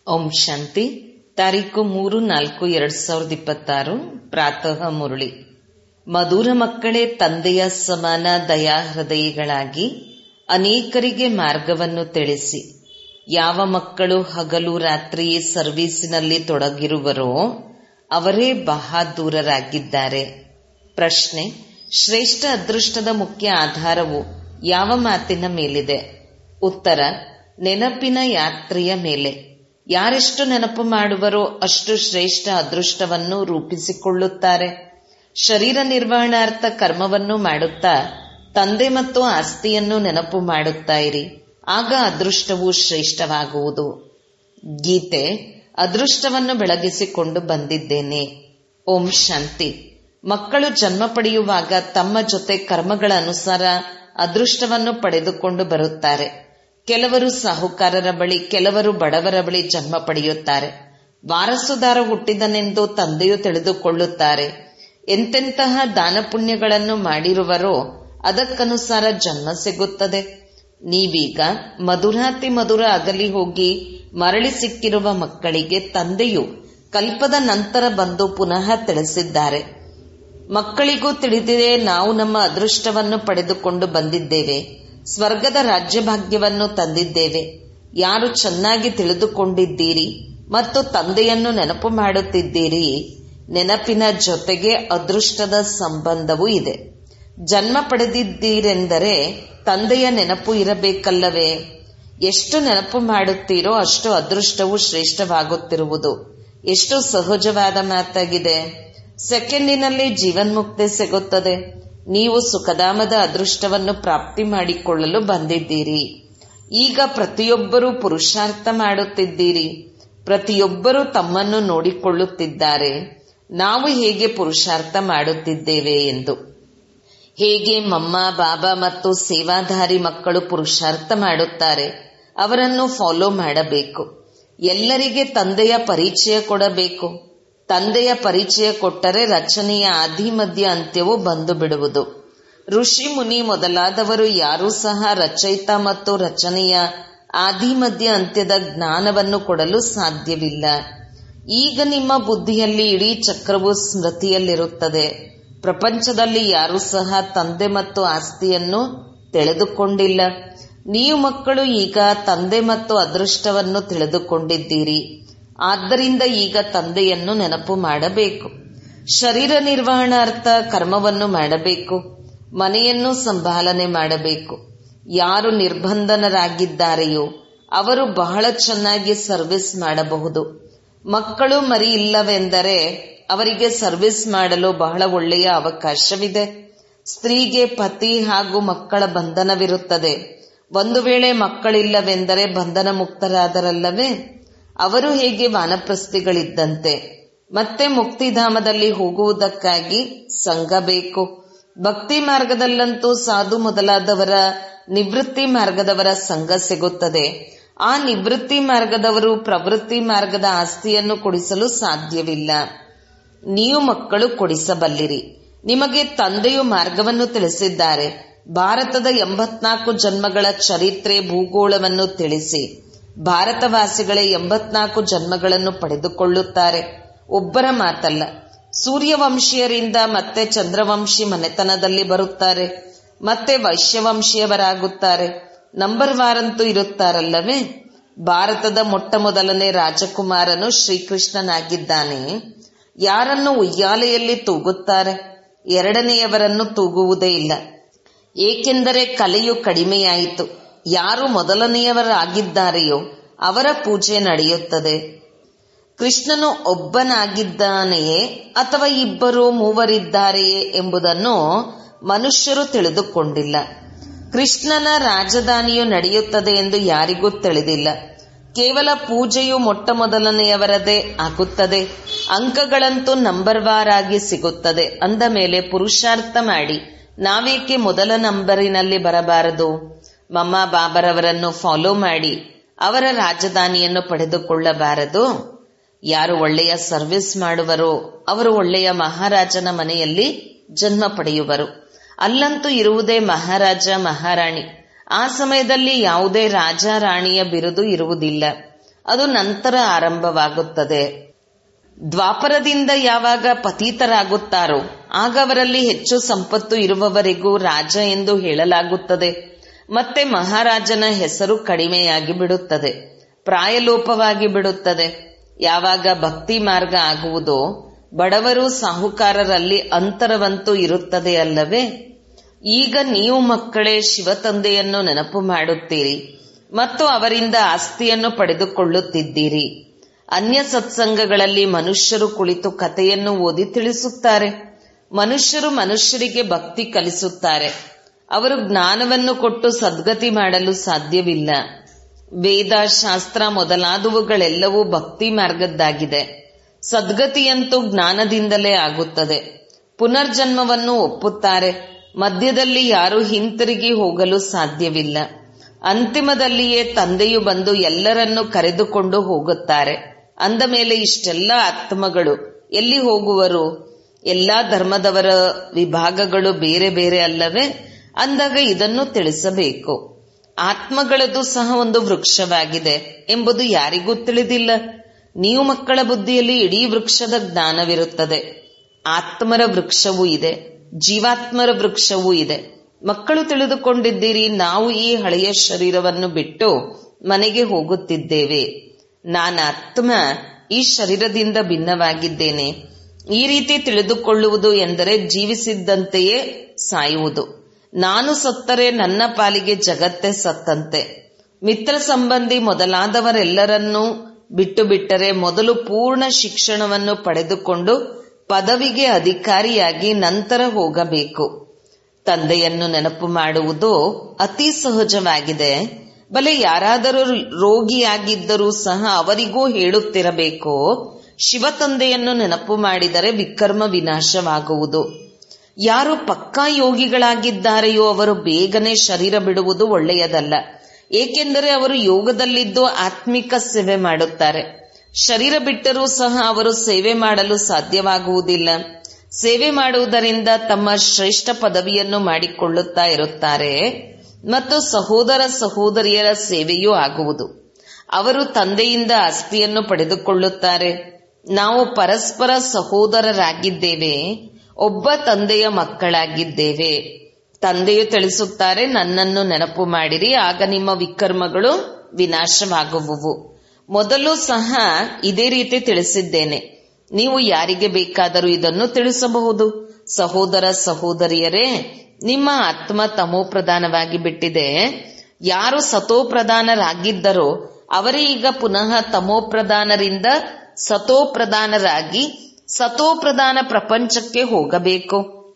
ಓಂ ಶಾಂತಿ ತಾರೀಕು ಮೂರು ನಾಲ್ಕು ಎರಡ್ ಸಾವಿರದ ಇಪ್ಪತ್ತಾರು ಪ್ರಾತಃ ಮುರಳಿ ಮಧುರ ಮಕ್ಕಳೇ ತಂದೆಯ ಸಮಾನ ದಯಾ ಹೃದಯಿಗಳಾಗಿ ಅನೇಕರಿಗೆ ಮಾರ್ಗವನ್ನು ತಿಳಿಸಿ ಯಾವ ಮಕ್ಕಳು ಹಗಲು ರಾತ್ರಿ ಸರ್ವೀಸಿನಲ್ಲಿ ತೊಡಗಿರುವರೋ ಅವರೇ ಬಹಾದೂರರಾಗಿದ್ದಾರೆ ಪ್ರಶ್ನೆ ಶ್ರೇಷ್ಠ ಅದೃಷ್ಟದ ಮುಖ್ಯ ಆಧಾರವು ಯಾವ ಮಾತಿನ ಮೇಲಿದೆ ಉತ್ತರ ನೆನಪಿನ ಯಾತ್ರೆಯ ಮೇಲೆ ಯಾರೆಷ್ಟು ನೆನಪು ಮಾಡುವರೋ ಅಷ್ಟು ಶ್ರೇಷ್ಠ ಅದೃಷ್ಟವನ್ನು ರೂಪಿಸಿಕೊಳ್ಳುತ್ತಾರೆ ಶರೀರ ನಿರ್ವಹಣಾರ್ಥ ಕರ್ಮವನ್ನು ಮಾಡುತ್ತಾ ತಂದೆ ಮತ್ತು ಆಸ್ತಿಯನ್ನು ನೆನಪು ಮಾಡುತ್ತಾ ಇರಿ ಆಗ ಅದೃಷ್ಟವು ಶ್ರೇಷ್ಠವಾಗುವುದು ಗೀತೆ ಅದೃಷ್ಟವನ್ನು ಬೆಳಗಿಸಿಕೊಂಡು ಬಂದಿದ್ದೇನೆ ಓಂ ಶಾಂತಿ ಮಕ್ಕಳು ಜನ್ಮ ಪಡೆಯುವಾಗ ತಮ್ಮ ಜೊತೆ ಕರ್ಮಗಳ ಅನುಸಾರ ಅದೃಷ್ಟವನ್ನು ಪಡೆದುಕೊಂಡು ಬರುತ್ತಾರೆ ಕೆಲವರು ಸಾಹುಕಾರರ ಬಳಿ ಕೆಲವರು ಬಡವರ ಬಳಿ ಜನ್ಮ ಪಡೆಯುತ್ತಾರೆ ವಾರಸುದಾರ ಹುಟ್ಟಿದನೆಂದು ತಂದೆಯು ತಿಳಿದುಕೊಳ್ಳುತ್ತಾರೆ ಎಂತೆಂತಹ ದಾನ ಪುಣ್ಯಗಳನ್ನು ಮಾಡಿರುವರೋ ಅದಕ್ಕನುಸಾರ ಜನ್ಮ ಸಿಗುತ್ತದೆ ನೀವೀಗ ಮಧುರಾತಿ ಮಧುರ ಅಗಲಿ ಹೋಗಿ ಮರಳಿ ಸಿಕ್ಕಿರುವ ಮಕ್ಕಳಿಗೆ ತಂದೆಯು ಕಲ್ಪದ ನಂತರ ಬಂದು ಪುನಃ ತಿಳಿಸಿದ್ದಾರೆ ಮಕ್ಕಳಿಗೂ ತಿಳಿದಿದೆ ನಾವು ನಮ್ಮ ಅದೃಷ್ಟವನ್ನು ಪಡೆದುಕೊಂಡು ಬಂದಿದ್ದೇವೆ ಸ್ವರ್ಗದ ರಾಜ್ಯಭಾಗ್ಯವನ್ನು ತಂದಿದ್ದೇವೆ ಯಾರು ಚೆನ್ನಾಗಿ ತಿಳಿದುಕೊಂಡಿದ್ದೀರಿ ಮತ್ತು ತಂದೆಯನ್ನು ನೆನಪು ಮಾಡುತ್ತಿದ್ದೀರಿ ನೆನಪಿನ ಜೊತೆಗೆ ಅದೃಷ್ಟದ ಸಂಬಂಧವೂ ಇದೆ ಜನ್ಮ ಪಡೆದಿದ್ದೀರೆಂದರೆ ತಂದೆಯ ನೆನಪು ಇರಬೇಕಲ್ಲವೇ ಎಷ್ಟು ನೆನಪು ಮಾಡುತ್ತೀರೋ ಅಷ್ಟು ಅದೃಷ್ಟವು ಶ್ರೇಷ್ಠವಾಗುತ್ತಿರುವುದು ಎಷ್ಟು ಸಹಜವಾದ ಮಾತಾಗಿದೆ ಸೆಕೆಂಡಿನಲ್ಲಿ ಜೀವನ್ಮುಕ್ತಿ ಸಿಗುತ್ತದೆ ನೀವು ಸುಖಧಾಮದ ಅದೃಷ್ಟವನ್ನು ಪ್ರಾಪ್ತಿ ಮಾಡಿಕೊಳ್ಳಲು ಬಂದಿದ್ದೀರಿ ಈಗ ಪ್ರತಿಯೊಬ್ಬರೂ ಪುರುಷಾರ್ಥ ಮಾಡುತ್ತಿದ್ದೀರಿ ಪ್ರತಿಯೊಬ್ಬರೂ ತಮ್ಮನ್ನು ನೋಡಿಕೊಳ್ಳುತ್ತಿದ್ದಾರೆ ನಾವು ಹೇಗೆ ಪುರುಷಾರ್ಥ ಮಾಡುತ್ತಿದ್ದೇವೆ ಎಂದು ಹೇಗೆ ಮಮ್ಮ ಬಾಬಾ ಮತ್ತು ಸೇವಾಧಾರಿ ಮಕ್ಕಳು ಪುರುಷಾರ್ಥ ಮಾಡುತ್ತಾರೆ ಅವರನ್ನು ಫಾಲೋ ಮಾಡಬೇಕು ಎಲ್ಲರಿಗೆ ತಂದೆಯ ಪರಿಚಯ ಕೊಡಬೇಕು ತಂದೆಯ ಪರಿಚಯ ಕೊಟ್ಟರೆ ರಚನೆಯ ಆದಿ ಮಧ್ಯ ಅಂತ್ಯವು ಬಂದು ಬಿಡುವುದು ಋಷಿ ಮುನಿ ಮೊದಲಾದವರು ಯಾರೂ ಸಹ ರಚಯಿತ ಮತ್ತು ರಚನೆಯ ಆದಿ ಮಧ್ಯ ಅಂತ್ಯದ ಜ್ಞಾನವನ್ನು ಕೊಡಲು ಸಾಧ್ಯವಿಲ್ಲ ಈಗ ನಿಮ್ಮ ಬುದ್ಧಿಯಲ್ಲಿ ಇಡೀ ಚಕ್ರವು ಸ್ಮೃತಿಯಲ್ಲಿರುತ್ತದೆ ಪ್ರಪಂಚದಲ್ಲಿ ಯಾರೂ ಸಹ ತಂದೆ ಮತ್ತು ಆಸ್ತಿಯನ್ನು ತಿಳಿದುಕೊಂಡಿಲ್ಲ ನೀವು ಮಕ್ಕಳು ಈಗ ತಂದೆ ಮತ್ತು ಅದೃಷ್ಟವನ್ನು ತಿಳಿದುಕೊಂಡಿದ್ದೀರಿ ಆದ್ದರಿಂದ ಈಗ ತಂದೆಯನ್ನು ನೆನಪು ಮಾಡಬೇಕು ಶರೀರ ನಿರ್ವಹಣಾರ್ಥ ಕರ್ಮವನ್ನು ಮಾಡಬೇಕು ಮನೆಯನ್ನು ಸಂಭಾಲನೆ ಮಾಡಬೇಕು ಯಾರು ನಿರ್ಬಂಧನರಾಗಿದ್ದಾರೆಯೋ ಅವರು ಬಹಳ ಚೆನ್ನಾಗಿ ಸರ್ವಿಸ್ ಮಾಡಬಹುದು ಮಕ್ಕಳು ಮರಿ ಇಲ್ಲವೆಂದರೆ ಅವರಿಗೆ ಸರ್ವಿಸ್ ಮಾಡಲು ಬಹಳ ಒಳ್ಳೆಯ ಅವಕಾಶವಿದೆ ಸ್ತ್ರೀಗೆ ಪತಿ ಹಾಗೂ ಮಕ್ಕಳ ಬಂಧನವಿರುತ್ತದೆ ಒಂದು ವೇಳೆ ಮಕ್ಕಳಿಲ್ಲವೆಂದರೆ ಬಂಧನ ಮುಕ್ತರಾದರಲ್ಲವೇ ಅವರು ಹೇಗೆ ವಾನಪ್ರಸ್ಥಿಗಳಿದ್ದಂತೆ ಮತ್ತೆ ಮುಕ್ತಿಧಾಮದಲ್ಲಿ ಹೋಗುವುದಕ್ಕಾಗಿ ಸಂಘ ಬೇಕು ಭಕ್ತಿ ಮಾರ್ಗದಲ್ಲಂತೂ ಸಾಧು ಮೊದಲಾದವರ ನಿವೃತ್ತಿ ಮಾರ್ಗದವರ ಸಂಘ ಸಿಗುತ್ತದೆ ಆ ನಿವೃತ್ತಿ ಮಾರ್ಗದವರು ಪ್ರವೃತ್ತಿ ಮಾರ್ಗದ ಆಸ್ತಿಯನ್ನು ಕೊಡಿಸಲು ಸಾಧ್ಯವಿಲ್ಲ ನೀವು ಮಕ್ಕಳು ಕೊಡಿಸಬಲ್ಲಿರಿ ನಿಮಗೆ ತಂದೆಯು ಮಾರ್ಗವನ್ನು ತಿಳಿಸಿದ್ದಾರೆ ಭಾರತದ ಎಂಬತ್ನಾಲ್ಕು ಜನ್ಮಗಳ ಚರಿತ್ರೆ ಭೂಗೋಳವನ್ನು ತಿಳಿಸಿ ಭಾರತವಾಸಿಗಳೇ ಎಂಬತ್ನಾಲ್ಕು ಜನ್ಮಗಳನ್ನು ಪಡೆದುಕೊಳ್ಳುತ್ತಾರೆ ಒಬ್ಬರ ಮಾತಲ್ಲ ಸೂರ್ಯವಂಶೀಯರಿಂದ ಮತ್ತೆ ಚಂದ್ರವಂಶಿ ಮನೆತನದಲ್ಲಿ ಬರುತ್ತಾರೆ ಮತ್ತೆ ವೈಶ್ಯವಂಶೀಯವರಾಗುತ್ತಾರೆ ನಂಬರ್ ವಾರಂತೂ ಇರುತ್ತಾರಲ್ಲವೇ ಭಾರತದ ಮೊಟ್ಟ ಮೊದಲನೇ ರಾಜಕುಮಾರನು ಶ್ರೀಕೃಷ್ಣನಾಗಿದ್ದಾನೆ ಯಾರನ್ನು ಉಯ್ಯಾಲೆಯಲ್ಲಿ ತೂಗುತ್ತಾರೆ ಎರಡನೆಯವರನ್ನು ತೂಗುವುದೇ ಇಲ್ಲ ಏಕೆಂದರೆ ಕಲೆಯು ಕಡಿಮೆಯಾಯಿತು ಯಾರು ಮೊದಲನೆಯವರಾಗಿದ್ದಾರೆಯೋ ಅವರ ಪೂಜೆ ನಡೆಯುತ್ತದೆ ಕೃಷ್ಣನು ಒಬ್ಬನಾಗಿದ್ದಾನೆಯೇ ಅಥವಾ ಇಬ್ಬರು ಮೂವರಿದ್ದಾರೆಯೇ ಎಂಬುದನ್ನು ಮನುಷ್ಯರು ತಿಳಿದುಕೊಂಡಿಲ್ಲ ಕೃಷ್ಣನ ರಾಜಧಾನಿಯು ನಡೆಯುತ್ತದೆ ಎಂದು ಯಾರಿಗೂ ತಿಳಿದಿಲ್ಲ ಕೇವಲ ಪೂಜೆಯು ಮೊಟ್ಟ ಮೊದಲನೆಯವರದೇ ಆಗುತ್ತದೆ ಅಂಕಗಳಂತೂ ನಂಬರ್ ವಾರ್ ಆಗಿ ಸಿಗುತ್ತದೆ ಅಂದ ಮೇಲೆ ಪುರುಷಾರ್ಥ ಮಾಡಿ ನಾವೇಕೆ ಮೊದಲ ನಂಬರಿನಲ್ಲಿ ಬರಬಾರದು ಮಮ್ಮ ಬಾಬರವರನ್ನು ಫಾಲೋ ಮಾಡಿ ಅವರ ರಾಜಧಾನಿಯನ್ನು ಪಡೆದುಕೊಳ್ಳಬಾರದು ಯಾರು ಒಳ್ಳೆಯ ಸರ್ವಿಸ್ ಮಾಡುವರೋ ಅವರು ಒಳ್ಳೆಯ ಮಹಾರಾಜನ ಮನೆಯಲ್ಲಿ ಜನ್ಮ ಪಡೆಯುವರು ಅಲ್ಲಂತೂ ಇರುವುದೇ ಮಹಾರಾಜ ಮಹಾರಾಣಿ ಆ ಸಮಯದಲ್ಲಿ ಯಾವುದೇ ರಾಜ ರಾಣಿಯ ಬಿರುದು ಇರುವುದಿಲ್ಲ ಅದು ನಂತರ ಆರಂಭವಾಗುತ್ತದೆ ದ್ವಾಪರದಿಂದ ಯಾವಾಗ ಪತೀತರಾಗುತ್ತಾರೋ ಆಗ ಅವರಲ್ಲಿ ಹೆಚ್ಚು ಸಂಪತ್ತು ಇರುವವರೆಗೂ ರಾಜ ಎಂದು ಹೇಳಲಾಗುತ್ತದೆ ಮತ್ತೆ ಮಹಾರಾಜನ ಹೆಸರು ಕಡಿಮೆಯಾಗಿ ಬಿಡುತ್ತದೆ ಪ್ರಾಯಲೋಪವಾಗಿ ಬಿಡುತ್ತದೆ ಯಾವಾಗ ಭಕ್ತಿ ಮಾರ್ಗ ಆಗುವುದೋ ಬಡವರು ಸಾಹುಕಾರರಲ್ಲಿ ಅಂತರವಂತೂ ಇರುತ್ತದೆ ಅಲ್ಲವೇ ಈಗ ನೀವು ಮಕ್ಕಳೇ ಶಿವತಂದೆಯನ್ನು ನೆನಪು ಮಾಡುತ್ತೀರಿ ಮತ್ತು ಅವರಿಂದ ಆಸ್ತಿಯನ್ನು ಪಡೆದುಕೊಳ್ಳುತ್ತಿದ್ದೀರಿ ಅನ್ಯ ಸತ್ಸಂಗಗಳಲ್ಲಿ ಮನುಷ್ಯರು ಕುಳಿತು ಕಥೆಯನ್ನು ಓದಿ ತಿಳಿಸುತ್ತಾರೆ ಮನುಷ್ಯರು ಮನುಷ್ಯರಿಗೆ ಭಕ್ತಿ ಕಲಿಸುತ್ತಾರೆ ಅವರು ಜ್ಞಾನವನ್ನು ಕೊಟ್ಟು ಸದ್ಗತಿ ಮಾಡಲು ಸಾಧ್ಯವಿಲ್ಲ ವೇದ ಶಾಸ್ತ್ರ ಮೊದಲಾದವುಗಳೆಲ್ಲವೂ ಭಕ್ತಿ ಮಾರ್ಗದ್ದಾಗಿದೆ ಸದ್ಗತಿಯಂತೂ ಜ್ಞಾನದಿಂದಲೇ ಆಗುತ್ತದೆ ಪುನರ್ಜನ್ಮವನ್ನು ಒಪ್ಪುತ್ತಾರೆ ಮಧ್ಯದಲ್ಲಿ ಯಾರೂ ಹಿಂತಿರುಗಿ ಹೋಗಲು ಸಾಧ್ಯವಿಲ್ಲ ಅಂತಿಮದಲ್ಲಿಯೇ ತಂದೆಯು ಬಂದು ಎಲ್ಲರನ್ನೂ ಕರೆದುಕೊಂಡು ಹೋಗುತ್ತಾರೆ ಅಂದ ಮೇಲೆ ಇಷ್ಟೆಲ್ಲ ಆತ್ಮಗಳು ಎಲ್ಲಿ ಹೋಗುವರು ಎಲ್ಲಾ ಧರ್ಮದವರ ವಿಭಾಗಗಳು ಬೇರೆ ಬೇರೆ ಅಲ್ಲವೇ ಅಂದಾಗ ಇದನ್ನು ತಿಳಿಸಬೇಕು ಆತ್ಮಗಳದು ಸಹ ಒಂದು ವೃಕ್ಷವಾಗಿದೆ ಎಂಬುದು ಯಾರಿಗೂ ತಿಳಿದಿಲ್ಲ ನೀವು ಮಕ್ಕಳ ಬುದ್ಧಿಯಲ್ಲಿ ಇಡೀ ವೃಕ್ಷದ ಜ್ಞಾನವಿರುತ್ತದೆ ಆತ್ಮರ ವೃಕ್ಷವೂ ಇದೆ ಜೀವಾತ್ಮರ ವೃಕ್ಷವೂ ಇದೆ ಮಕ್ಕಳು ತಿಳಿದುಕೊಂಡಿದ್ದೀರಿ ನಾವು ಈ ಹಳೆಯ ಶರೀರವನ್ನು ಬಿಟ್ಟು ಮನೆಗೆ ಹೋಗುತ್ತಿದ್ದೇವೆ ನಾನಾತ್ಮ ಈ ಶರೀರದಿಂದ ಭಿನ್ನವಾಗಿದ್ದೇನೆ ಈ ರೀತಿ ತಿಳಿದುಕೊಳ್ಳುವುದು ಎಂದರೆ ಜೀವಿಸಿದ್ದಂತೆಯೇ ಸಾಯುವುದು ನಾನು ಸತ್ತರೆ ನನ್ನ ಪಾಲಿಗೆ ಜಗತ್ತೇ ಸತ್ತಂತೆ ಮಿತ್ರ ಸಂಬಂಧಿ ಮೊದಲಾದವರೆಲ್ಲರನ್ನೂ ಬಿಟ್ಟು ಬಿಟ್ಟರೆ ಮೊದಲು ಪೂರ್ಣ ಶಿಕ್ಷಣವನ್ನು ಪಡೆದುಕೊಂಡು ಪದವಿಗೆ ಅಧಿಕಾರಿಯಾಗಿ ನಂತರ ಹೋಗಬೇಕು ತಂದೆಯನ್ನು ನೆನಪು ಮಾಡುವುದು ಅತಿ ಸಹಜವಾಗಿದೆ ಬಲೆ ಯಾರಾದರೂ ರೋಗಿಯಾಗಿದ್ದರೂ ಸಹ ಅವರಿಗೂ ಹೇಳುತ್ತಿರಬೇಕು ಶಿವ ತಂದೆಯನ್ನು ನೆನಪು ಮಾಡಿದರೆ ವಿಕರ್ಮ ವಿನಾಶವಾಗುವುದು ಯಾರು ಪಕ್ಕಾ ಯೋಗಿಗಳಾಗಿದ್ದಾರೆಯೋ ಅವರು ಬೇಗನೆ ಶರೀರ ಬಿಡುವುದು ಒಳ್ಳೆಯದಲ್ಲ ಏಕೆಂದರೆ ಅವರು ಯೋಗದಲ್ಲಿದ್ದು ಆತ್ಮಿಕ ಸೇವೆ ಮಾಡುತ್ತಾರೆ ಶರೀರ ಬಿಟ್ಟರೂ ಸಹ ಅವರು ಸೇವೆ ಮಾಡಲು ಸಾಧ್ಯವಾಗುವುದಿಲ್ಲ ಸೇವೆ ಮಾಡುವುದರಿಂದ ತಮ್ಮ ಶ್ರೇಷ್ಠ ಪದವಿಯನ್ನು ಮಾಡಿಕೊಳ್ಳುತ್ತಾ ಇರುತ್ತಾರೆ ಮತ್ತು ಸಹೋದರ ಸಹೋದರಿಯರ ಸೇವೆಯೂ ಆಗುವುದು ಅವರು ತಂದೆಯಿಂದ ಆಸ್ತಿಯನ್ನು ಪಡೆದುಕೊಳ್ಳುತ್ತಾರೆ ನಾವು ಪರಸ್ಪರ ಸಹೋದರರಾಗಿದ್ದೇವೆ ಒಬ್ಬ ತಂದೆಯ ಮಕ್ಕಳಾಗಿದ್ದೇವೆ ತಂದೆಯು ತಿಳಿಸುತ್ತಾರೆ ನನ್ನನ್ನು ನೆನಪು ಮಾಡಿರಿ ಆಗ ನಿಮ್ಮ ವಿಕರ್ಮಗಳು ವಿನಾಶವಾಗುವುವು ಮೊದಲು ಸಹ ಇದೇ ರೀತಿ ತಿಳಿಸಿದ್ದೇನೆ ನೀವು ಯಾರಿಗೆ ಬೇಕಾದರೂ ಇದನ್ನು ತಿಳಿಸಬಹುದು ಸಹೋದರ ಸಹೋದರಿಯರೇ ನಿಮ್ಮ ಆತ್ಮ ತಮೋ ಪ್ರಧಾನವಾಗಿ ಬಿಟ್ಟಿದೆ ಯಾರು ಸತೋ ಪ್ರಧಾನರಾಗಿದ್ದರೋ ಅವರೇ ಈಗ ಪುನಃ ತಮೋ ಪ್ರಧಾನರಿಂದ ಸತೋ ಪ್ರಧಾನರಾಗಿ ಸತೋ ಪ್ರಧಾನ ಪ್ರಪಂಚಕ್ಕೆ ಹೋಗಬೇಕು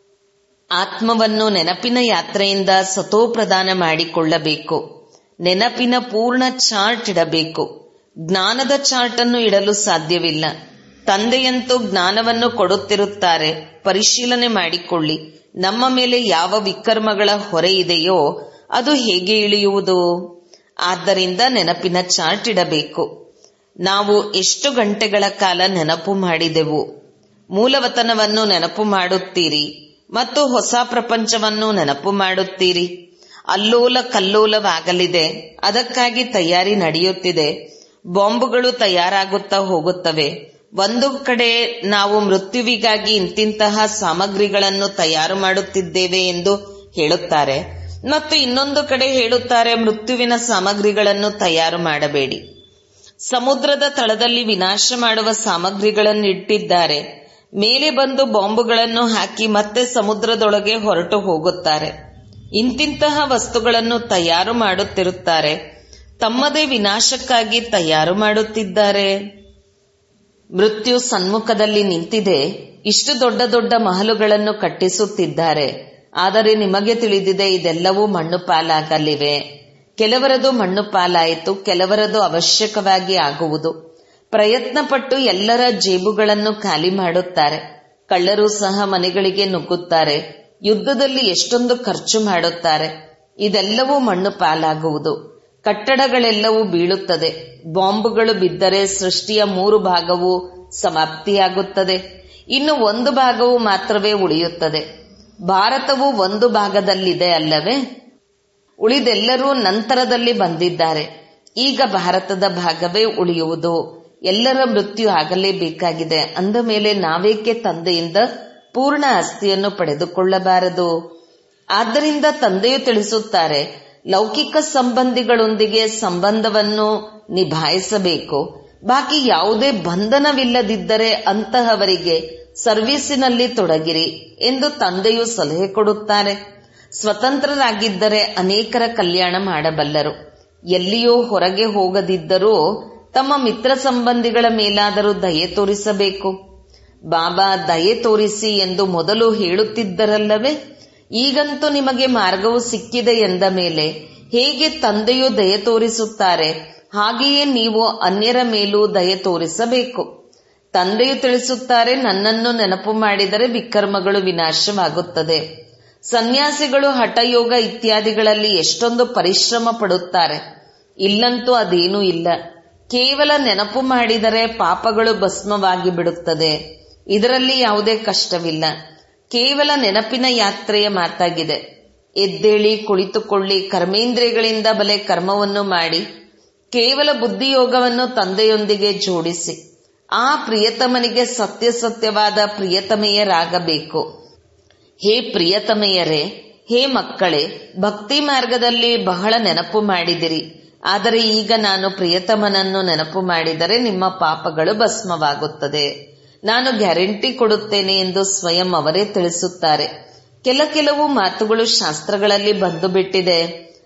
ಆತ್ಮವನ್ನು ನೆನಪಿನ ಯಾತ್ರೆಯಿಂದ ಸತೋ ಪ್ರದಾನ ಮಾಡಿಕೊಳ್ಳಬೇಕು ನೆನಪಿನ ಪೂರ್ಣ ಚಾರ್ಟ್ ಇಡಬೇಕು ಜ್ಞಾನದ ಚಾರ್ಟ್ ಅನ್ನು ಇಡಲು ಸಾಧ್ಯವಿಲ್ಲ ತಂದೆಯಂತೂ ಜ್ಞಾನವನ್ನು ಕೊಡುತ್ತಿರುತ್ತಾರೆ ಪರಿಶೀಲನೆ ಮಾಡಿಕೊಳ್ಳಿ ನಮ್ಮ ಮೇಲೆ ಯಾವ ವಿಕರ್ಮಗಳ ಹೊರೆ ಇದೆಯೋ ಅದು ಹೇಗೆ ಇಳಿಯುವುದು ಆದ್ದರಿಂದ ನೆನಪಿನ ಚಾರ್ಟ್ ಇಡಬೇಕು ನಾವು ಎಷ್ಟು ಗಂಟೆಗಳ ಕಾಲ ನೆನಪು ಮಾಡಿದೆವು ಮೂಲವತನವನ್ನು ನೆನಪು ಮಾಡುತ್ತೀರಿ ಮತ್ತು ಹೊಸ ಪ್ರಪಂಚವನ್ನು ನೆನಪು ಮಾಡುತ್ತೀರಿ ಅಲ್ಲೋಲ ಕಲ್ಲೋಲವಾಗಲಿದೆ ಅದಕ್ಕಾಗಿ ತಯಾರಿ ನಡೆಯುತ್ತಿದೆ ಬಾಂಬುಗಳು ತಯಾರಾಗುತ್ತಾ ಹೋಗುತ್ತವೆ ಒಂದು ಕಡೆ ನಾವು ಮೃತ್ಯುವಿಗಾಗಿ ಇಂತಿಂತಹ ಸಾಮಗ್ರಿಗಳನ್ನು ತಯಾರು ಮಾಡುತ್ತಿದ್ದೇವೆ ಎಂದು ಹೇಳುತ್ತಾರೆ ಮತ್ತು ಇನ್ನೊಂದು ಕಡೆ ಹೇಳುತ್ತಾರೆ ಮೃತ್ಯುವಿನ ಸಾಮಗ್ರಿಗಳನ್ನು ತಯಾರು ಮಾಡಬೇಡಿ ಸಮುದ್ರದ ತಳದಲ್ಲಿ ವಿನಾಶ ಮಾಡುವ ಸಾಮಗ್ರಿಗಳನ್ನು ಇಟ್ಟಿದ್ದಾರೆ ಮೇಲೆ ಬಂದು ಬಾಂಬುಗಳನ್ನು ಹಾಕಿ ಮತ್ತೆ ಸಮುದ್ರದೊಳಗೆ ಹೊರಟು ಹೋಗುತ್ತಾರೆ ಇಂತಿಂತಹ ವಸ್ತುಗಳನ್ನು ತಯಾರು ಮಾಡುತ್ತಿರುತ್ತಾರೆ ತಮ್ಮದೇ ವಿನಾಶಕ್ಕಾಗಿ ತಯಾರು ಮಾಡುತ್ತಿದ್ದಾರೆ ಮೃತ್ಯು ಸನ್ಮುಖದಲ್ಲಿ ನಿಂತಿದೆ ಇಷ್ಟು ದೊಡ್ಡ ದೊಡ್ಡ ಮಹಲುಗಳನ್ನು ಕಟ್ಟಿಸುತ್ತಿದ್ದಾರೆ ಆದರೆ ನಿಮಗೆ ತಿಳಿದಿದೆ ಇದೆಲ್ಲವೂ ಮಣ್ಣು ಪಾಲಾಗಲಿವೆ ಕೆಲವರದು ಮಣ್ಣು ಪಾಲಾಯಿತು ಕೆಲವರದು ಅವಶ್ಯಕವಾಗಿ ಆಗುವುದು ಪ್ರಯತ್ನ ಪಟ್ಟು ಎಲ್ಲರ ಜೇಬುಗಳನ್ನು ಖಾಲಿ ಮಾಡುತ್ತಾರೆ ಕಳ್ಳರು ಸಹ ಮನೆಗಳಿಗೆ ನುಗ್ಗುತ್ತಾರೆ ಯುದ್ಧದಲ್ಲಿ ಎಷ್ಟೊಂದು ಖರ್ಚು ಮಾಡುತ್ತಾರೆ ಇದೆಲ್ಲವೂ ಮಣ್ಣು ಪಾಲಾಗುವುದು ಕಟ್ಟಡಗಳೆಲ್ಲವೂ ಬೀಳುತ್ತದೆ ಬಾಂಬುಗಳು ಬಿದ್ದರೆ ಸೃಷ್ಟಿಯ ಮೂರು ಭಾಗವು ಸಮಾಪ್ತಿಯಾಗುತ್ತದೆ ಇನ್ನು ಒಂದು ಭಾಗವು ಮಾತ್ರವೇ ಉಳಿಯುತ್ತದೆ ಭಾರತವು ಒಂದು ಭಾಗದಲ್ಲಿದೆ ಅಲ್ಲವೇ ಉಳಿದೆಲ್ಲರೂ ನಂತರದಲ್ಲಿ ಬಂದಿದ್ದಾರೆ ಈಗ ಭಾರತದ ಭಾಗವೇ ಉಳಿಯುವುದು ಎಲ್ಲರ ಮೃತ್ಯು ಆಗಲೇಬೇಕಾಗಿದೆ ಅಂದ ಮೇಲೆ ನಾವೇಕೆ ತಂದೆಯಿಂದ ಪೂರ್ಣ ಆಸ್ತಿಯನ್ನು ಪಡೆದುಕೊಳ್ಳಬಾರದು ಆದ್ದರಿಂದ ತಂದೆಯು ತಿಳಿಸುತ್ತಾರೆ ಲೌಕಿಕ ಸಂಬಂಧಿಗಳೊಂದಿಗೆ ಸಂಬಂಧವನ್ನು ನಿಭಾಯಿಸಬೇಕು ಬಾಕಿ ಯಾವುದೇ ಬಂಧನವಿಲ್ಲದಿದ್ದರೆ ಅಂತಹವರಿಗೆ ಸರ್ವೀಸಿನಲ್ಲಿ ತೊಡಗಿರಿ ಎಂದು ತಂದೆಯು ಸಲಹೆ ಕೊಡುತ್ತಾರೆ ಸ್ವತಂತ್ರರಾಗಿದ್ದರೆ ಅನೇಕರ ಕಲ್ಯಾಣ ಮಾಡಬಲ್ಲರು ಎಲ್ಲಿಯೂ ಹೊರಗೆ ಹೋಗದಿದ್ದರೂ ತಮ್ಮ ಮಿತ್ರ ಸಂಬಂಧಿಗಳ ಮೇಲಾದರೂ ದಯೆ ತೋರಿಸಬೇಕು ಬಾಬಾ ದಯೆ ತೋರಿಸಿ ಎಂದು ಮೊದಲು ಹೇಳುತ್ತಿದ್ದರಲ್ಲವೇ ಈಗಂತೂ ನಿಮಗೆ ಮಾರ್ಗವು ಸಿಕ್ಕಿದೆ ಎಂದ ಮೇಲೆ ಹೇಗೆ ತಂದೆಯು ದಯೆ ತೋರಿಸುತ್ತಾರೆ ಹಾಗೆಯೇ ನೀವು ಅನ್ಯರ ಮೇಲೂ ದಯೆ ತೋರಿಸಬೇಕು ತಂದೆಯು ತಿಳಿಸುತ್ತಾರೆ ನನ್ನನ್ನು ನೆನಪು ಮಾಡಿದರೆ ವಿಕರ್ಮಗಳು ವಿನಾಶವಾಗುತ್ತದೆ ಸನ್ಯಾಸಿಗಳು ಹಠಯೋಗ ಇತ್ಯಾದಿಗಳಲ್ಲಿ ಎಷ್ಟೊಂದು ಪರಿಶ್ರಮ ಪಡುತ್ತಾರೆ ಇಲ್ಲಂತೂ ಅದೇನೂ ಇಲ್ಲ ಕೇವಲ ನೆನಪು ಮಾಡಿದರೆ ಪಾಪಗಳು ಭಸ್ಮವಾಗಿ ಬಿಡುತ್ತದೆ ಇದರಲ್ಲಿ ಯಾವುದೇ ಕಷ್ಟವಿಲ್ಲ ಕೇವಲ ನೆನಪಿನ ಯಾತ್ರೆಯ ಮಾತಾಗಿದೆ ಎದ್ದೇಳಿ ಕುಳಿತುಕೊಳ್ಳಿ ಕರ್ಮೇಂದ್ರಿಯಗಳಿಂದ ಬಲೆ ಕರ್ಮವನ್ನು ಮಾಡಿ ಕೇವಲ ಬುದ್ಧಿಯೋಗವನ್ನು ತಂದೆಯೊಂದಿಗೆ ಜೋಡಿಸಿ ಆ ಪ್ರಿಯತಮನಿಗೆ ಸತ್ಯ ಸತ್ಯವಾದ ಪ್ರಿಯತಮೆಯರಾಗಬೇಕು ಹೇ ಪ್ರಿಯತಮೆಯರೇ ಹೇ ಮಕ್ಕಳೇ ಭಕ್ತಿ ಮಾರ್ಗದಲ್ಲಿ ಬಹಳ ನೆನಪು ಮಾಡಿದಿರಿ ಆದರೆ ಈಗ ನಾನು ಪ್ರಿಯತಮನನ್ನು ನೆನಪು ಮಾಡಿದರೆ ನಿಮ್ಮ ಪಾಪಗಳು ಭಸ್ಮವಾಗುತ್ತದೆ ನಾನು ಗ್ಯಾರಂಟಿ ಕೊಡುತ್ತೇನೆ ಎಂದು ಸ್ವಯಂ ಅವರೇ ತಿಳಿಸುತ್ತಾರೆ ಕೆಲ ಕೆಲವು ಮಾತುಗಳು ಶಾಸ್ತ್ರಗಳಲ್ಲಿ ಬಂದು ಬಿಟ್ಟಿದೆ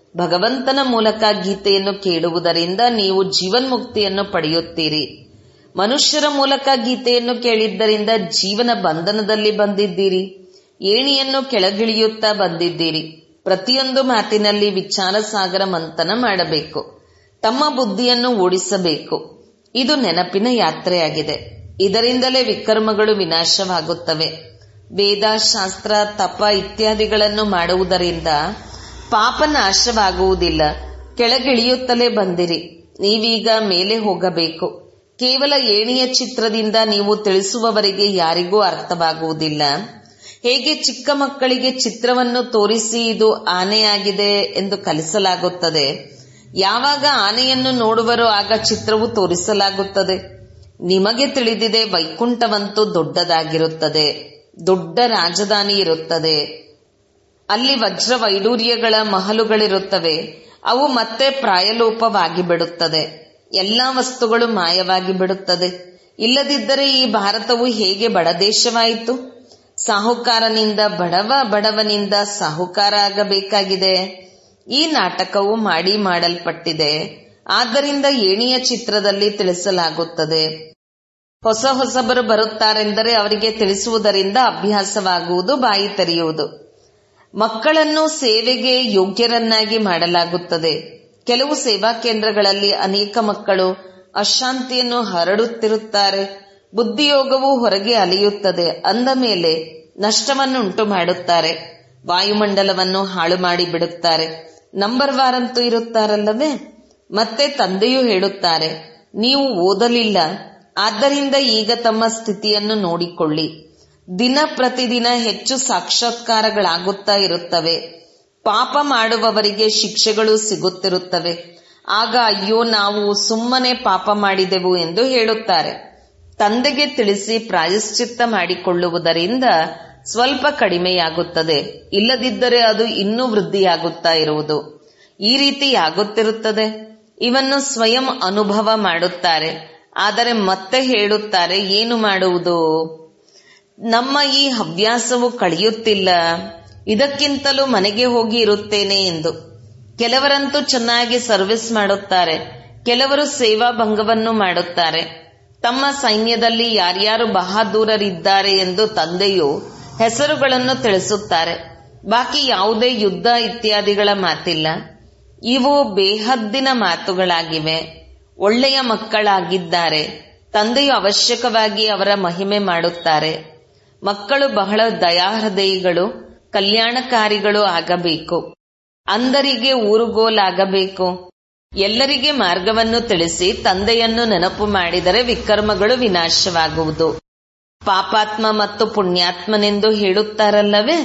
ಭಗವಂತನ ಮೂಲಕ ಗೀತೆಯನ್ನು ಕೇಳುವುದರಿಂದ ನೀವು ಜೀವನ್ಮುಕ್ತಿಯನ್ನು ಪಡೆಯುತ್ತೀರಿ ಮನುಷ್ಯರ ಮೂಲಕ ಗೀತೆಯನ್ನು ಕೇಳಿದ್ದರಿಂದ ಜೀವನ ಬಂಧನದಲ್ಲಿ ಬಂದಿದ್ದೀರಿ ಏಣಿಯನ್ನು ಕೆಳಗಿಳಿಯುತ್ತಾ ಬಂದಿದ್ದೀರಿ ಪ್ರತಿಯೊಂದು ಮಾತಿನಲ್ಲಿ ವಿಚಾರ ಸಾಗರ ಮಂಥನ ಮಾಡಬೇಕು ತಮ್ಮ ಬುದ್ಧಿಯನ್ನು ಓಡಿಸಬೇಕು ಇದು ನೆನಪಿನ ಯಾತ್ರೆಯಾಗಿದೆ ಇದರಿಂದಲೇ ವಿಕರ್ಮಗಳು ವಿನಾಶವಾಗುತ್ತವೆ ವೇದ ಶಾಸ್ತ್ರ ತಪ ಇತ್ಯಾದಿಗಳನ್ನು ಮಾಡುವುದರಿಂದ ಪಾಪ ನಾಶವಾಗುವುದಿಲ್ಲ ಕೆಳಗಿಳಿಯುತ್ತಲೇ ಬಂದಿರಿ ನೀವೀಗ ಮೇಲೆ ಹೋಗಬೇಕು ಕೇವಲ ಏಣಿಯ ಚಿತ್ರದಿಂದ ನೀವು ತಿಳಿಸುವವರಿಗೆ ಯಾರಿಗೂ ಅರ್ಥವಾಗುವುದಿಲ್ಲ ಹೇಗೆ ಚಿಕ್ಕ ಮಕ್ಕಳಿಗೆ ಚಿತ್ರವನ್ನು ತೋರಿಸಿ ಇದು ಆನೆಯಾಗಿದೆ ಎಂದು ಕಲಿಸಲಾಗುತ್ತದೆ ಯಾವಾಗ ಆನೆಯನ್ನು ನೋಡುವರೋ ಆಗ ಚಿತ್ರವು ತೋರಿಸಲಾಗುತ್ತದೆ ನಿಮಗೆ ತಿಳಿದಿದೆ ವೈಕುಂಠವಂತೂ ದೊಡ್ಡದಾಗಿರುತ್ತದೆ ದೊಡ್ಡ ರಾಜಧಾನಿ ಇರುತ್ತದೆ ಅಲ್ಲಿ ವಜ್ರ ವೈಡೂರ್ಯಗಳ ಮಹಲುಗಳಿರುತ್ತವೆ ಅವು ಮತ್ತೆ ಪ್ರಾಯಲೋಪವಾಗಿ ಬಿಡುತ್ತದೆ ಎಲ್ಲಾ ವಸ್ತುಗಳು ಮಾಯವಾಗಿ ಬಿಡುತ್ತದೆ ಇಲ್ಲದಿದ್ದರೆ ಈ ಭಾರತವು ಹೇಗೆ ಬಡದೇಶವಾಯಿತು ಸಾಹುಕಾರನಿಂದ ಬಡವ ಬಡವನಿಂದ ಸಾಹುಕಾರ ಆಗಬೇಕಾಗಿದೆ ಈ ನಾಟಕವು ಮಾಡಿ ಮಾಡಲ್ಪಟ್ಟಿದೆ ಆದ್ದರಿಂದ ಏಣಿಯ ಚಿತ್ರದಲ್ಲಿ ತಿಳಿಸಲಾಗುತ್ತದೆ ಹೊಸ ಹೊಸಬರು ಬರುತ್ತಾರೆಂದರೆ ಅವರಿಗೆ ತಿಳಿಸುವುದರಿಂದ ಅಭ್ಯಾಸವಾಗುವುದು ಬಾಯಿ ತೆರೆಯುವುದು ಮಕ್ಕಳನ್ನು ಸೇವೆಗೆ ಯೋಗ್ಯರನ್ನಾಗಿ ಮಾಡಲಾಗುತ್ತದೆ ಕೆಲವು ಸೇವಾ ಕೇಂದ್ರಗಳಲ್ಲಿ ಅನೇಕ ಮಕ್ಕಳು ಅಶಾಂತಿಯನ್ನು ಹರಡುತ್ತಿರುತ್ತಾರೆ ಬುದ್ಧಿಯೋಗವು ಹೊರಗೆ ಅಲಿಯುತ್ತದೆ ಅಂದ ಮೇಲೆ ನಷ್ಟವನ್ನುಂಟು ಮಾಡುತ್ತಾರೆ ವಾಯುಮಂಡಲವನ್ನು ಹಾಳು ಮಾಡಿ ಬಿಡುತ್ತಾರೆ ನಂಬರ್ ವಾರಂತೂ ಇರುತ್ತಾರಲ್ಲವೇ ಮತ್ತೆ ತಂದೆಯೂ ಹೇಳುತ್ತಾರೆ ನೀವು ಓದಲಿಲ್ಲ ಆದ್ದರಿಂದ ಈಗ ತಮ್ಮ ಸ್ಥಿತಿಯನ್ನು ನೋಡಿಕೊಳ್ಳಿ ದಿನ ಪ್ರತಿದಿನ ಹೆಚ್ಚು ಸಾಕ್ಷಾತ್ಕಾರಗಳಾಗುತ್ತಾ ಇರುತ್ತವೆ ಪಾಪ ಮಾಡುವವರಿಗೆ ಶಿಕ್ಷೆಗಳು ಸಿಗುತ್ತಿರುತ್ತವೆ ಆಗ ಅಯ್ಯೋ ನಾವು ಸುಮ್ಮನೆ ಪಾಪ ಮಾಡಿದೆವು ಎಂದು ಹೇಳುತ್ತಾರೆ ತಂದೆಗೆ ತಿಳಿಸಿ ಪ್ರಾಯಶ್ಚಿತ್ತ ಮಾಡಿಕೊಳ್ಳುವುದರಿಂದ ಸ್ವಲ್ಪ ಕಡಿಮೆಯಾಗುತ್ತದೆ ಇಲ್ಲದಿದ್ದರೆ ಅದು ಇನ್ನೂ ವೃದ್ಧಿಯಾಗುತ್ತಾ ಇರುವುದು ಈ ರೀತಿ ಆಗುತ್ತಿರುತ್ತದೆ ಇವನ್ನು ಸ್ವಯಂ ಅನುಭವ ಮಾಡುತ್ತಾರೆ ಆದರೆ ಮತ್ತೆ ಹೇಳುತ್ತಾರೆ ಏನು ಮಾಡುವುದು ನಮ್ಮ ಈ ಹವ್ಯಾಸವು ಕಳೆಯುತ್ತಿಲ್ಲ ಇದಕ್ಕಿಂತಲೂ ಮನೆಗೆ ಹೋಗಿ ಇರುತ್ತೇನೆ ಎಂದು ಕೆಲವರಂತೂ ಚೆನ್ನಾಗಿ ಸರ್ವಿಸ್ ಮಾಡುತ್ತಾರೆ ಕೆಲವರು ಸೇವಾ ಭಂಗವನ್ನು ಮಾಡುತ್ತಾರೆ ತಮ್ಮ ಸೈನ್ಯದಲ್ಲಿ ಯಾರ್ಯಾರು ಬಹಾದೂರರಿದ್ದಾರೆ ಎಂದು ತಂದೆಯು ಹೆಸರುಗಳನ್ನು ತಿಳಿಸುತ್ತಾರೆ ಬಾಕಿ ಯಾವುದೇ ಯುದ್ಧ ಇತ್ಯಾದಿಗಳ ಮಾತಿಲ್ಲ ಇವು ಬೇಹದ್ದಿನ ಮಾತುಗಳಾಗಿವೆ ಒಳ್ಳೆಯ ಮಕ್ಕಳಾಗಿದ್ದಾರೆ ತಂದೆಯು ಅವಶ್ಯಕವಾಗಿ ಅವರ ಮಹಿಮೆ ಮಾಡುತ್ತಾರೆ ಮಕ್ಕಳು ಬಹಳ ದಯಾಹೃದಯಿಗಳು ಕಲ್ಯಾಣಕಾರಿಗಳು ಆಗಬೇಕು ಅಂದರಿಗೆ ಊರುಗೋಲಾಗಬೇಕು ಎಲ್ಲರಿಗೆ ಮಾರ್ಗವನ್ನು ತಿಳಿಸಿ ತಂದೆಯನ್ನು ನೆನಪು ಮಾಡಿದರೆ ವಿಕರ್ಮಗಳು ವಿನಾಶವಾಗುವುದು ಪಾಪಾತ್ಮ ಮತ್ತು ಪುಣ್ಯಾತ್ಮನೆಂದು ಹೇಳುತ್ತಾರಲ್ಲವೇ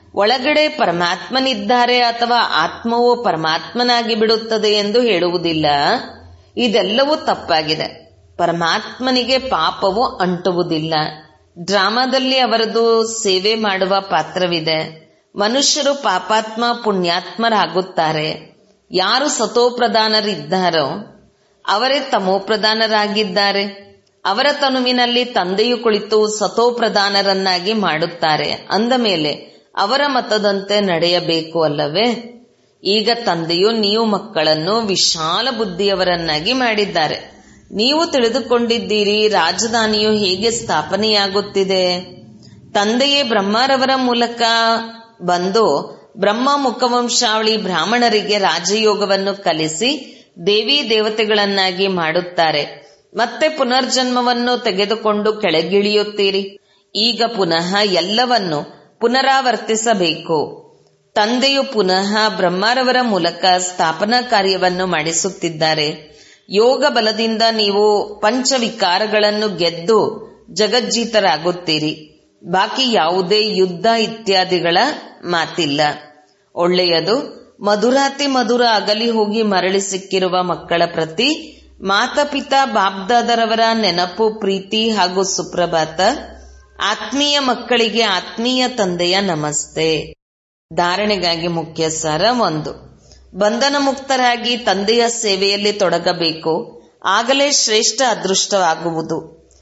ಒಳಗಡೆ ಪರಮಾತ್ಮನಿದ್ದಾರೆ ಅಥವಾ ಆತ್ಮವು ಪರಮಾತ್ಮನಾಗಿ ಬಿಡುತ್ತದೆ ಎಂದು ಹೇಳುವುದಿಲ್ಲ ಇದೆಲ್ಲವೂ ತಪ್ಪಾಗಿದೆ ಪರಮಾತ್ಮನಿಗೆ ಪಾಪವು ಅಂಟುವುದಿಲ್ಲ ಡ್ರಾಮಾದಲ್ಲಿ ಅವರದು ಸೇವೆ ಮಾಡುವ ಪಾತ್ರವಿದೆ ಮನುಷ್ಯರು ಪಾಪಾತ್ಮ ಪುಣ್ಯಾತ್ಮರಾಗುತ್ತಾರೆ ಯಾರು ಸತೋಪ್ರಧಾನರಿದ್ದಾರೋ ಅವರೇ ತಮೋಪ್ರಧಾನರಾಗಿದ್ದಾರೆ ಅವರ ತನುವಿನಲ್ಲಿ ತಂದೆಯು ಕುಳಿತು ಸತೋಪ್ರಧಾನರನ್ನಾಗಿ ಮಾಡುತ್ತಾರೆ ಅಂದ ಮೇಲೆ ಅವರ ಮತದಂತೆ ನಡೆಯಬೇಕು ಅಲ್ಲವೇ ಈಗ ತಂದೆಯು ನೀವು ಮಕ್ಕಳನ್ನು ವಿಶಾಲ ಬುದ್ಧಿಯವರನ್ನಾಗಿ ಮಾಡಿದ್ದಾರೆ ನೀವು ತಿಳಿದುಕೊಂಡಿದ್ದೀರಿ ರಾಜಧಾನಿಯು ಹೇಗೆ ಸ್ಥಾಪನೆಯಾಗುತ್ತಿದೆ ತಂದೆಯೇ ಬ್ರಹ್ಮರವರ ಮೂಲಕ ಬಂದು ಬ್ರಹ್ಮ ಮುಖವಂಶಾವಳಿ ಬ್ರಾಹ್ಮಣರಿಗೆ ರಾಜಯೋಗವನ್ನು ಕಲಿಸಿ ದೇವಿ ದೇವತೆಗಳನ್ನಾಗಿ ಮಾಡುತ್ತಾರೆ ಮತ್ತೆ ಪುನರ್ಜನ್ಮವನ್ನು ತೆಗೆದುಕೊಂಡು ಕೆಳಗಿಳಿಯುತ್ತೀರಿ ಈಗ ಪುನಃ ಎಲ್ಲವನ್ನು ಪುನರಾವರ್ತಿಸಬೇಕು ತಂದೆಯು ಪುನಃ ಬ್ರಹ್ಮರವರ ಮೂಲಕ ಸ್ಥಾಪನಾ ಕಾರ್ಯವನ್ನು ಮಾಡಿಸುತ್ತಿದ್ದಾರೆ ಯೋಗ ಬಲದಿಂದ ನೀವು ಪಂಚವಿಕಾರಗಳನ್ನು ಗೆದ್ದು ಜಗಜ್ಜೀತರಾಗುತ್ತೀರಿ ಬಾಕಿ ಯಾವುದೇ ಯುದ್ಧ ಇತ್ಯಾದಿಗಳ ಮಾತಿಲ್ಲ ಒಳ್ಳೆಯದು ಮಧುರಾತಿ ಮಧುರ ಅಗಲಿ ಹೋಗಿ ಮರಳಿ ಸಿಕ್ಕಿರುವ ಮಕ್ಕಳ ಪ್ರತಿ ಮಾತಪಿತಾ ಬಾಬ್ದಾದರವರ ನೆನಪು ಪ್ರೀತಿ ಹಾಗೂ ಸುಪ್ರಭಾತ ಆತ್ಮೀಯ ಮಕ್ಕಳಿಗೆ ಆತ್ಮೀಯ ತಂದೆಯ ನಮಸ್ತೆ ಧಾರಣೆಗಾಗಿ ಮುಖ್ಯ ಸಾರ ಒಂದು ಬಂಧನ ಮುಕ್ತರಾಗಿ ತಂದೆಯ ಸೇವೆಯಲ್ಲಿ ತೊಡಗಬೇಕು ಆಗಲೇ ಶ್ರೇಷ್ಠ ಅದೃಷ್ಟವಾಗುವುದು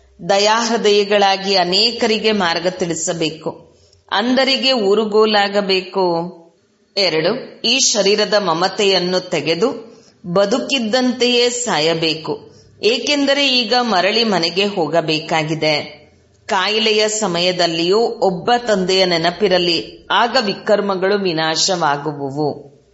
ದಯಾಹೃದಯಗಳಾಗಿ ಅನೇಕರಿಗೆ ಮಾರ್ಗ ತಿಳಿಸಬೇಕು ಅಂದರಿಗೆ ಊರುಗೋಲಾಗಬೇಕು ಎರಡು ಈ ಶರೀರದ ಮಮತೆಯನ್ನು ತೆಗೆದು ಬದುಕಿದ್ದಂತೆಯೇ ಸಾಯಬೇಕು ಏಕೆಂದರೆ ಈಗ ಮರಳಿ ಮನೆಗೆ ಹೋಗಬೇಕಾಗಿದೆ ಕಾಯಿಲೆಯ ಸಮಯದಲ್ಲಿಯೂ ಒಬ್ಬ ತಂದೆಯ ನೆನಪಿರಲಿ ಆಗ ವಿಕರ್ಮಗಳು ವಿನಾಶವಾಗುವುವು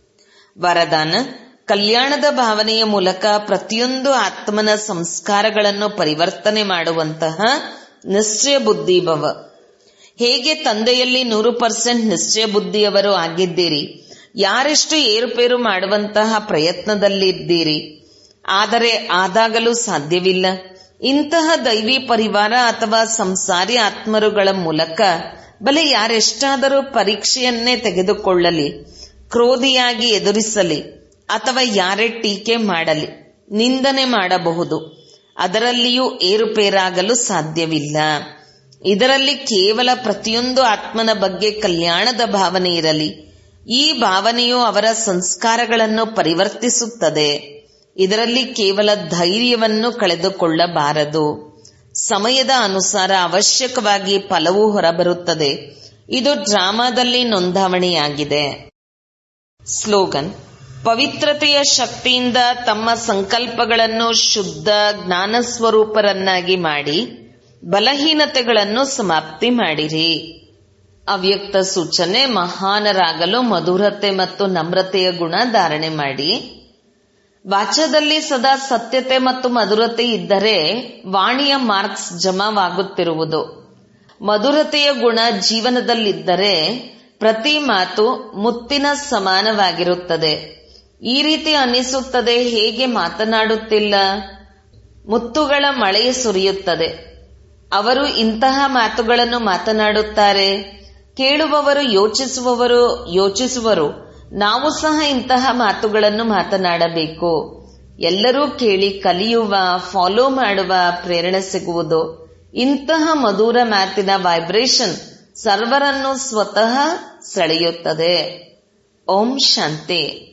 ವರದಾನ ಕಲ್ಯಾಣದ ಭಾವನೆಯ ಮೂಲಕ ಪ್ರತಿಯೊಂದು ಆತ್ಮನ ಸಂಸ್ಕಾರಗಳನ್ನು ಪರಿವರ್ತನೆ ಮಾಡುವಂತಹ ನಿಶ್ಚಯ ಬುದ್ಧಿಭವ ಹೇಗೆ ತಂದೆಯಲ್ಲಿ ನೂರು ಪರ್ಸೆಂಟ್ ನಿಶ್ಚಯ ಬುದ್ಧಿಯವರು ಆಗಿದ್ದೀರಿ ಯಾರೆಷ್ಟು ಏರುಪೇರು ಮಾಡುವಂತಹ ಪ್ರಯತ್ನದಲ್ಲಿದ್ದೀರಿ ಆದರೆ ಆದಾಗಲೂ ಸಾಧ್ಯವಿಲ್ಲ ಇಂತಹ ದೈವಿ ಪರಿವಾರ ಅಥವಾ ಸಂಸಾರಿ ಆತ್ಮರುಗಳ ಮೂಲಕ ಬಲೆ ಯಾರೆಷ್ಟಾದರೂ ಪರೀಕ್ಷೆಯನ್ನೇ ತೆಗೆದುಕೊಳ್ಳಲಿ ಕ್ರೋಧಿಯಾಗಿ ಎದುರಿಸಲಿ ಅಥವಾ ಯಾರೇ ಟೀಕೆ ಮಾಡಲಿ ನಿಂದನೆ ಮಾಡಬಹುದು ಅದರಲ್ಲಿಯೂ ಏರುಪೇರಾಗಲು ಸಾಧ್ಯವಿಲ್ಲ ಇದರಲ್ಲಿ ಕೇವಲ ಪ್ರತಿಯೊಂದು ಆತ್ಮನ ಬಗ್ಗೆ ಕಲ್ಯಾಣದ ಭಾವನೆ ಇರಲಿ ಈ ಭಾವನೆಯು ಅವರ ಸಂಸ್ಕಾರಗಳನ್ನು ಪರಿವರ್ತಿಸುತ್ತದೆ ಇದರಲ್ಲಿ ಕೇವಲ ಧೈರ್ಯವನ್ನು ಕಳೆದುಕೊಳ್ಳಬಾರದು ಸಮಯದ ಅನುಸಾರ ಅವಶ್ಯಕವಾಗಿ ಫಲವು ಹೊರಬರುತ್ತದೆ ಇದು ಡ್ರಾಮಾದಲ್ಲಿ ನೋಂದಾವಣೆಯಾಗಿದೆ ಸ್ಲೋಗನ್ ಪವಿತ್ರತೆಯ ಶಕ್ತಿಯಿಂದ ತಮ್ಮ ಸಂಕಲ್ಪಗಳನ್ನು ಶುದ್ಧ ಜ್ಞಾನ ಸ್ವರೂಪರನ್ನಾಗಿ ಮಾಡಿ ಬಲಹೀನತೆಗಳನ್ನು ಸಮಾಪ್ತಿ ಮಾಡಿರಿ ಅವ್ಯಕ್ತ ಸೂಚನೆ ಮಹಾನರಾಗಲು ಮಧುರತೆ ಮತ್ತು ನಮ್ರತೆಯ ಗುಣ ಧಾರಣೆ ಮಾಡಿ ವಾಚದಲ್ಲಿ ಸದಾ ಸತ್ಯತೆ ಮತ್ತು ಮಧುರತೆ ಇದ್ದರೆ ವಾಣಿಯ ಮಾರ್ಕ್ಸ್ ಜಮಾವಾಗುತ್ತಿರುವುದು ಮಧುರತೆಯ ಗುಣ ಜೀವನದಲ್ಲಿದ್ದರೆ ಪ್ರತಿ ಮಾತು ಮುತ್ತಿನ ಸಮಾನವಾಗಿರುತ್ತದೆ ಈ ರೀತಿ ಅನಿಸುತ್ತದೆ ಹೇಗೆ ಮಾತನಾಡುತ್ತಿಲ್ಲ ಮುತ್ತುಗಳ ಮಳೆ ಸುರಿಯುತ್ತದೆ ಅವರು ಇಂತಹ ಮಾತುಗಳನ್ನು ಮಾತನಾಡುತ್ತಾರೆ ಕೇಳುವವರು ಯೋಚಿಸುವವರು ಯೋಚಿಸುವರು ನಾವು ಸಹ ಇಂತಹ ಮಾತುಗಳನ್ನು ಮಾತನಾಡಬೇಕು ಎಲ್ಲರೂ ಕೇಳಿ ಕಲಿಯುವ ಫಾಲೋ ಮಾಡುವ ಪ್ರೇರಣೆ ಸಿಗುವುದು ಇಂತಹ ಮಧುರ ಮಾತಿನ ವೈಬ್ರೇಷನ್ ಸರ್ವರನ್ನು ಸ್ವತಃ ಸೆಳೆಯುತ್ತದೆ ಓಂ ಶಾಂತಿ